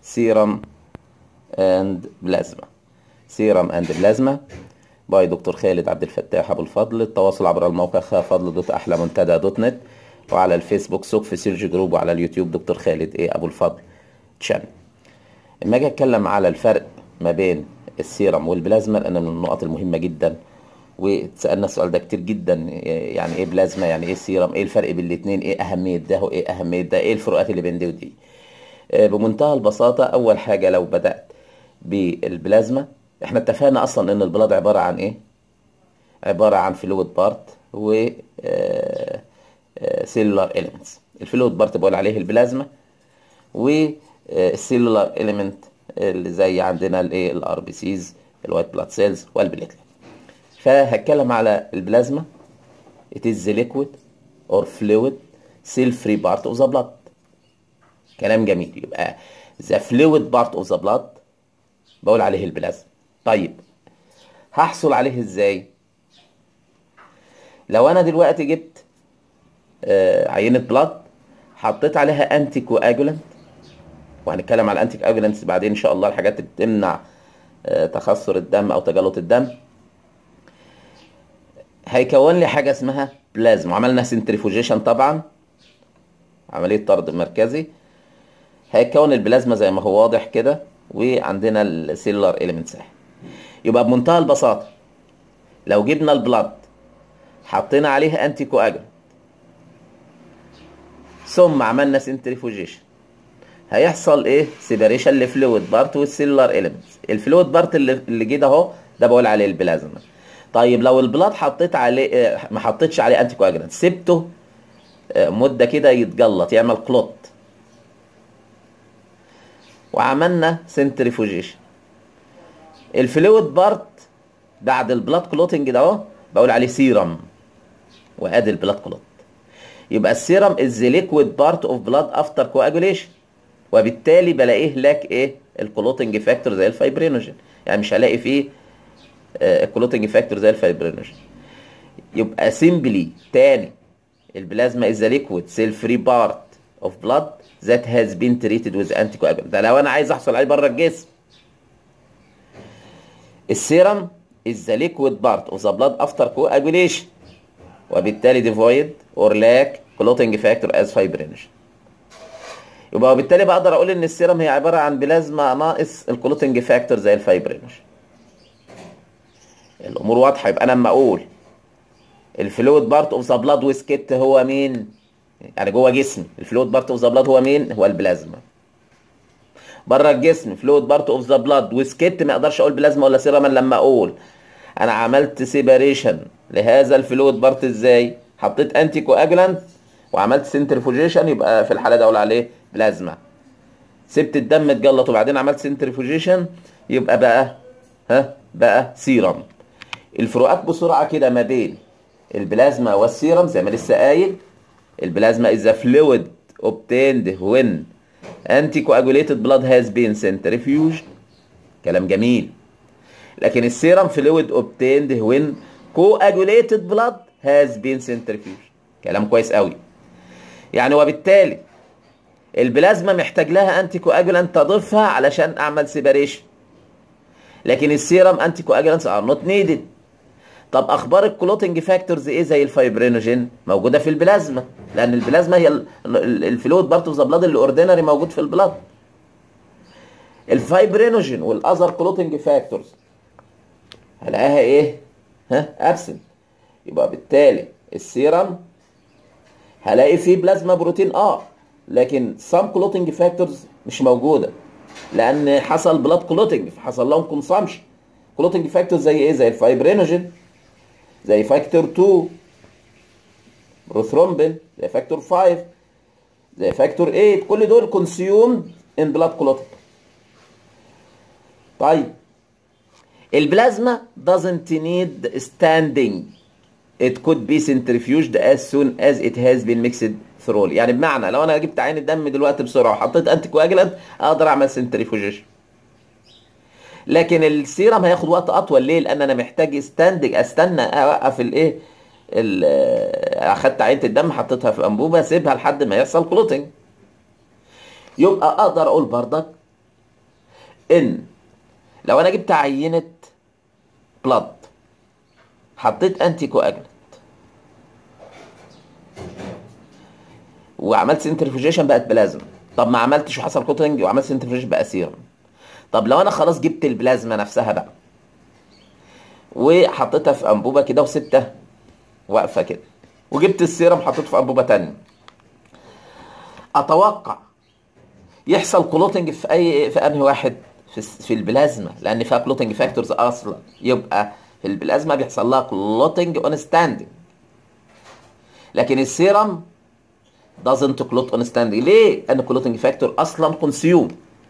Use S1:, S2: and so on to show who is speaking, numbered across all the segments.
S1: سيرم اند بلازما سيرم اند بلازما باي دكتور خالد عبد الفتاح ابو الفضل التواصل عبر الموقع خافضل دوت احلى منتدى دوت نت وعلى الفيسبوك سوق في سيرج جروب وعلى اليوتيوب دكتور خالد ايه ابو الفضل تشان اما اجي اتكلم على الفرق ما بين السيرم والبلازما لان من النقط المهمه جدا واتسالنا السؤال ده كتير جدا يعني ايه بلازما يعني ايه سيرم ايه الفرق بين الاثنين ايه اهميه ده وايه اهميه ده ايه الفروقات اللي بين دي ودي آه، بمنتهى البساطه اول حاجه لو بدات بالبلازما احنا اتفقنا اصلا ان البلاد عباره عن ايه عباره عن فلويد بارت و سيلولار اليمنتس الفلويد بارت بقول عليه البلازما والسيلولار اليمنت اللي زي عندنا الايه الار بي سيز الوايت بلاد سيلز والبليتلت فهتكلم على البلازما it is the liquid or fluid cell free part of the blood كلام جميل يبقى the fluid part of the blood بقول عليه البلازما طيب هحصل عليه ازاي لو انا دلوقتي جبت آه، عينة بلاد حطيت عليها انتي كواجولانت وهنتكلم على الانتي كواجولانتس بعدين ان شاء الله الحاجات اللي بتمنع آه، تخثر الدم او تجلط الدم هيكون لي حاجه اسمها بلازما عملنا سنتريفوجيشن طبعا عمليه طرد مركزي هيكون البلازما زي ما هو واضح كده وعندنا السيلولار اليمنتس يبقى بمنتهى البساطه لو جبنا البلاد حطينا عليها انتي كواجولانت ثم عملنا سنتريفوجيشن هيحصل ايه سيبريشن لفلويد بارت والسيلولار اليمنتس الفلويد بارت اللي اللي جه ده اهو ده بقول عليه البلازما طيب لو البلاد حطيت عليه آه، ما حطيتش عليه انتي كواجولانت سبته آه، مده كده يتجلط يعمل كلوت وعملنا سنتريفوجيشن الفلويد بارت بعد البلاد كلوتنج ده اهو بقول عليه سيرم وادي البلاد كلوت يبقى السيرم از ليكويد بارت اوف بلاد افتر كواجوليشن وبالتالي بلاقيه لاك ايه الكلوتنج فاكتور زي الفايبرينوجين يعني مش هلاقي فيه الكلوتنج فاكتور زي الفايبرينوجين يبقى سيمبلي تاني البلازما از ليكويد سيل فري بارت اوف بلاد ذات هاز بين تريتد وذ انتي كواجولانت ده لو انا عايز احصل عليه بره الجسم السيرم is the liquid part of the blood after coagulation وبالتالي devoid or lack clotting factor as fibrinogen يبقى وبالتالي بقدر اقول ان السيرم هي عباره عن بلازما ناقص الكلوتنج فاكتور زي الفايبرينوجين الامور واضحه يبقى انا لما اقول الفلويد بارت اوف ذا بلاد وسكت هو مين يعني جوه جسمي الفلويد بارت اوف ذا بلاد هو مين هو البلازما بره الجسم فلويد بارت اوف ذا بلاد وسكت ما اقدرش اقول بلازما ولا سيرم إلا لما اقول انا عملت سيباريشن لهذا الفلويد بارت ازاي حطيت انتي كواجولانت وعملت سنترفوجيشن يبقى في الحاله دي اقول عليه بلازما سبت الدم اتجلط وبعدين عملت سنترفوجيشن يبقى بقى ها بقى سيرم الفروقات بسرعه كده ما بين البلازما والسيرم زي ما لسه قايل البلازما is a fluid obtained when anticoagulated blood has been centrifuged كلام جميل لكن السيرم fluid obtained when coagulated blood has been centrifuged كلام كويس قوي يعني وبالتالي البلازما محتاج لها انتي كواجولانت تضيفها علشان اعمل سيباريشن لكن السيرم انتي كواجولانتس ار نوت نيدد طب اخبار الكلوتنج فاكتورز ايه زي الفايبرينوجين موجوده في البلازما لان البلازما هي ال- ال- الفلويد بارت اوف ذا بلاد اللي اوردينري موجود في البلاد الفايبرينوجين والاذر كلوتنج فاكتورز هلاقيها ايه ها ابسنت يبقى بالتالي السيرم هلاقي فيه بلازما بروتين اه لكن سام كلوتنج فاكتورز مش موجوده لان حصل بلاد كلوتنج حصل لهم كونسامشن كلوتنج فاكتورز زي ايه زي الفايبرينوجين زي فاكتور 2 بروثرومبين زي فاكتور 5 زي فاكتور 8 كل دول كونسيومد ان بلاد كلوتنج طيب البلازما doesn't need standing it could be centrifuged as soon as it has been mixed thoroughly يعني بمعنى لو انا جبت عين الدم دلوقتي بسرعه وحطيت انتي كواجلانت اقدر اعمل سنتريفوجيشن لكن السيرم هياخد وقت اطول ليه لان انا محتاج ستاندنج استنى اوقف الايه ال- اخدت عينه الدم حطيتها في انبوبه اسيبها لحد ما يحصل كلوتنج يبقى اقدر اقول بردك ان لو انا جبت عينه بلاد حطيت انتي كواجلنت وعملت سنترفيوجيشن بقت بلازما طب ما عملتش وحصل كوتنج وعملت سنترفيوجيشن بقى سيرم طب لو انا خلاص جبت البلازما نفسها بقى وحطيتها في انبوبه كده وسبتها واقفه كده وجبت السيرم حطيته في انبوبه تانية اتوقع يحصل كلوتنج في اي في انهي واحد في, في البلازما لان فيها كلوتنج فاكتورز اصلا يبقى في البلازما بيحصل لها كلوتنج اون ستاندنج لكن السيرم doesn't clot on standing ليه؟ لان كلوتنج فاكتور اصلا كونسيوم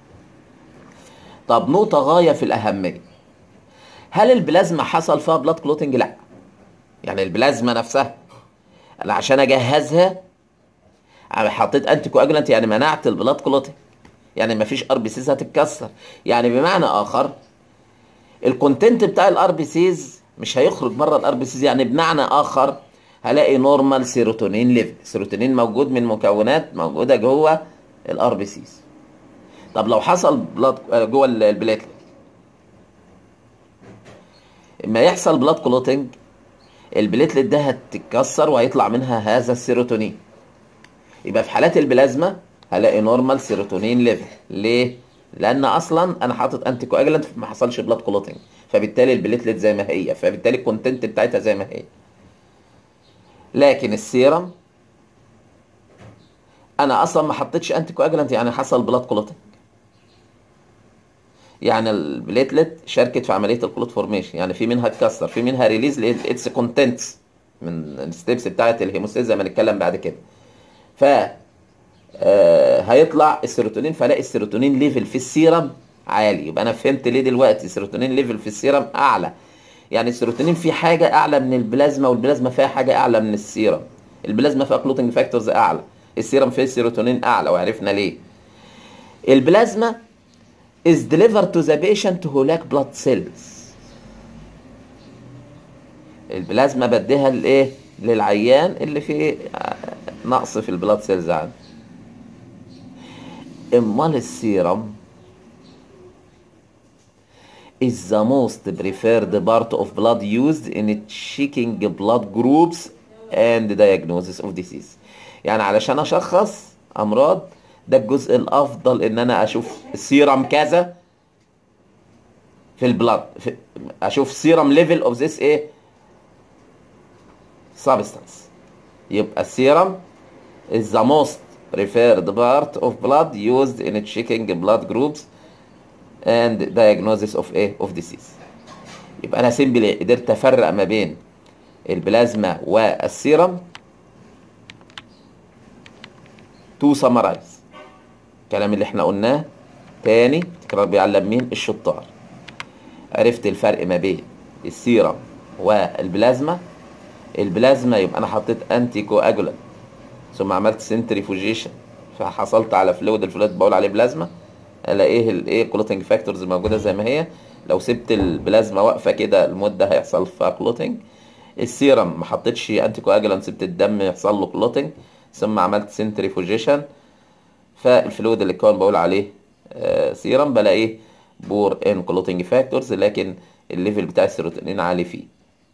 S1: طب نقطة غاية في الأهمية هل البلازما حصل فيها بلاد كلوتنج؟ لا يعني البلازما نفسها أنا عشان أجهزها حطيت أنتي كواجلانت يعني منعت البلاد كلوتنج يعني مفيش ار بي سيز هتتكسر يعني بمعنى آخر الكونتنت بتاع الار بي سيز مش هيخرج بره الار بي سيز يعني بمعنى آخر هلاقي نورمال سيروتونين ليفل السيروتونين موجود من مكونات موجودة جوه الار بي سيز طب لو حصل بلاد جوه البلاتلت اما يحصل بلاد كلوتنج البليتلت ده هتتكسر وهيطلع منها هذا السيروتونين يبقى في حالات البلازما هلاقي نورمال سيروتونين ليفل ليه لان اصلا انا حاطط انتي كواجلانت ما حصلش بلاد كلوتنج فبالتالي البليتلت زي ما هي فبالتالي الكونتنت بتاعتها زي ما هي لكن السيرم انا اصلا ما حطيتش انتي كواجلانت يعني حصل بلاد كلوتنج يعني البليتلت شاركت في عمليه الكلوت فورميشن يعني في منها اتكسر في منها ريليز اتس كونتنتس من الستبس بتاعه الهيموستيز زي ما نتكلم بعد كده ف آه هيطلع السيروتونين فلاقي السيروتونين ليفل في السيرم عالي يبقى انا فهمت ليه دلوقتي السيروتونين ليفل في السيرم اعلى يعني السيروتونين فيه حاجه اعلى من البلازما والبلازما فيها حاجه اعلى من السيرم البلازما فيها كلوتنج فاكتورز اعلى السيرم فيه السيروتونين اعلى وعرفنا ليه البلازما is delivered to the patient who lack blood cells البلازما بديها لايه للعيان اللي فيه نقص في البلاد سيلز عنده امال السيرم is the most preferred part of blood used in checking blood groups and diagnosis of disease يعني علشان اشخص امراض ده الجزء الافضل ان انا اشوف سيرم كذا في البلاد في اشوف سيرم ليفل اوف ذس ايه سبستانس يبقى السيرم is the most preferred part of blood used in checking blood groups and diagnosis of ايه of disease يبقى انا سيمبلي قدرت افرق ما بين البلازما والسيرم تو سمرايز الكلام اللي احنا قلناه تاني تكرار بيعلم مين الشطار عرفت الفرق ما بين السيرم والبلازما البلازما يبقى انا حطيت انتي كواجولانت ثم عملت سنتريفوجيشن فحصلت على فلويد الفلويد بقول عليه بلازما الاقيه الايه كلوتنج فاكتورز موجوده زي ما هي لو سبت البلازما واقفه كده المده هيحصل فيها كلوتنج السيرم ما حطيتش انتي كواجولانت سبت الدم يحصل له كلوتنج ثم عملت سنتريفوجيشن فالفلويد اللي كان بقول عليه آه سيرم بلاقيه بور ان كلوتنج فاكتورز لكن الليفل بتاع السيروتونين عالي فيه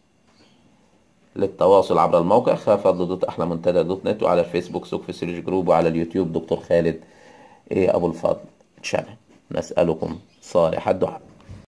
S1: للتواصل عبر الموقع خافض دوت احلى منتدى دوت نت وعلى الفيسبوك سوق في سيرج جروب وعلى اليوتيوب دكتور خالد إيه ابو الفضل تشانل نسألكم صالح الدعاء